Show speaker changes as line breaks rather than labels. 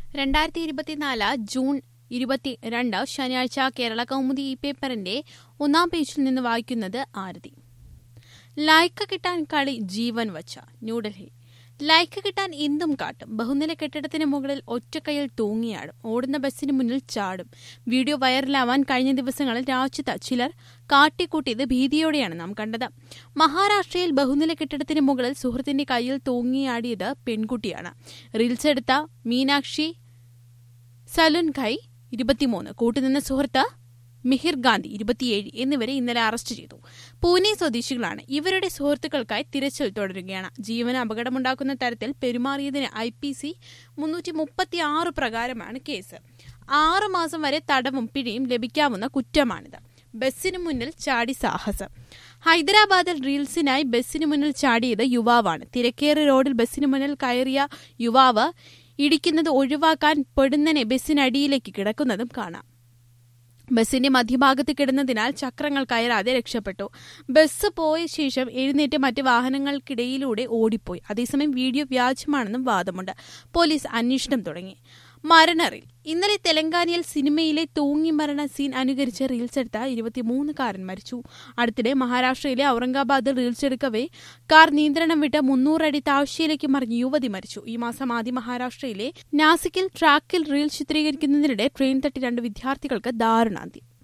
രണ്ടായിരത്തി ഇരുപത്തിനാല് ജൂൺ ഇരുപത്തിരണ്ട് ശനിയാഴ്ച കേരള കൗമുദി ഈ പേപ്പറിന്റെ ഒന്നാം പേജിൽ നിന്ന് വായിക്കുന്നത് ആരതി ലൈക്ക് കിട്ടാൻ കളി ജീവൻ വച്ച ന്യൂഡൽഹി ലൈക്ക് കിട്ടാൻ എന്തും കാട്ടും ബഹുനില കെട്ടിടത്തിന് മുകളിൽ ഒറ്റക്കൈയിൽ തൂങ്ങിയാടും ഓടുന്ന ബസ്സിന് മുന്നിൽ ചാടും വീഡിയോ വൈറലാവാൻ കഴിഞ്ഞ ദിവസങ്ങളിൽ രാജ്യത്ത് ചിലർ കാട്ടിക്കൂട്ടിയത് ഭീതിയോടെയാണ് നാം കണ്ടത് മഹാരാഷ്ട്രയിൽ ബഹുനില കെട്ടിടത്തിന് മുകളിൽ സുഹൃത്തിന്റെ കയ്യിൽ തൂങ്ങിയാടിയത് പെൺകുട്ടിയാണ് റീൽസ് എടുത്ത മീനാക്ഷി സലുൻഖൈ ഇരുപത്തിമൂന്ന് കൂട്ടുനിന്ന സുഹൃത്ത് മിഹിർ ഗാന്ധി ഇരുപത്തിയേഴ് എന്നിവരെ ഇന്നലെ അറസ്റ്റ് ചെയ്തു പൂനെ സ്വദേശികളാണ് ഇവരുടെ സുഹൃത്തുക്കൾക്കായി തിരച്ചിൽ തുടരുകയാണ് ജീവന് അപകടമുണ്ടാക്കുന്ന തരത്തിൽ പെരുമാറിയതിന് ഐ പി സി മുന്നൂറ്റി മുപ്പത്തി ആറ് പ്രകാരമാണ് കേസ് ആറു മാസം വരെ തടവും പിഴയും ലഭിക്കാവുന്ന കുറ്റമാണിത് ബസ്സിന് മുന്നിൽ ചാടി സാഹസം ഹൈദരാബാദിൽ റീൽസിനായി ബസ്സിന് മുന്നിൽ ചാടിയത് യുവാവാണ് തിരക്കേറിയ റോഡിൽ ബസ്സിന് മുന്നിൽ കയറിയ യുവാവ് ഇടിക്കുന്നത് ഒഴിവാക്കാൻ പെടുന്നനെ ബസ്സിനടിയിലേക്ക് കിടക്കുന്നതും കാണാം ബസിന്റെ മധ്യഭാഗത്ത് കിടന്നതിനാൽ ചക്രങ്ങൾ കയറാതെ രക്ഷപ്പെട്ടു ബസ് പോയ ശേഷം എഴുന്നേറ്റ് മറ്റ് വാഹനങ്ങൾക്കിടയിലൂടെ ഓടിപ്പോയി അതേസമയം വീഡിയോ വ്യാജമാണെന്നും വാദമുണ്ട് പോലീസ് അന്വേഷണം തുടങ്ങി മരണറിൽ ഇന്നലെ തെലങ്കാനയിൽ സിനിമയിലെ തൂങ്ങി മരണ സീൻ അനുകരിച്ച് റീൽസ് എടുത്ത ഇരുപത്തിമൂന്നുകാരൻ മരിച്ചു അടുത്തിടെ മഹാരാഷ്ട്രയിലെ ഔറംഗാബാദിൽ റീൽസ് എടുക്കവേ കാർ നിയന്ത്രണം വിട്ട് മുന്നൂറടി താഴ്ചയിലേക്ക് മറിഞ്ഞ് യുവതി മരിച്ചു ഈ മാസം ആദ്യം മഹാരാഷ്ട്രയിലെ നാസിക്കിൽ ട്രാക്കിൽ റീൽ ചിത്രീകരിക്കുന്നതിനിടെ ട്രെയിൻ തട്ടി രണ്ട് വിദ്യാർത്ഥികൾക്ക് ദാരുണാന്തി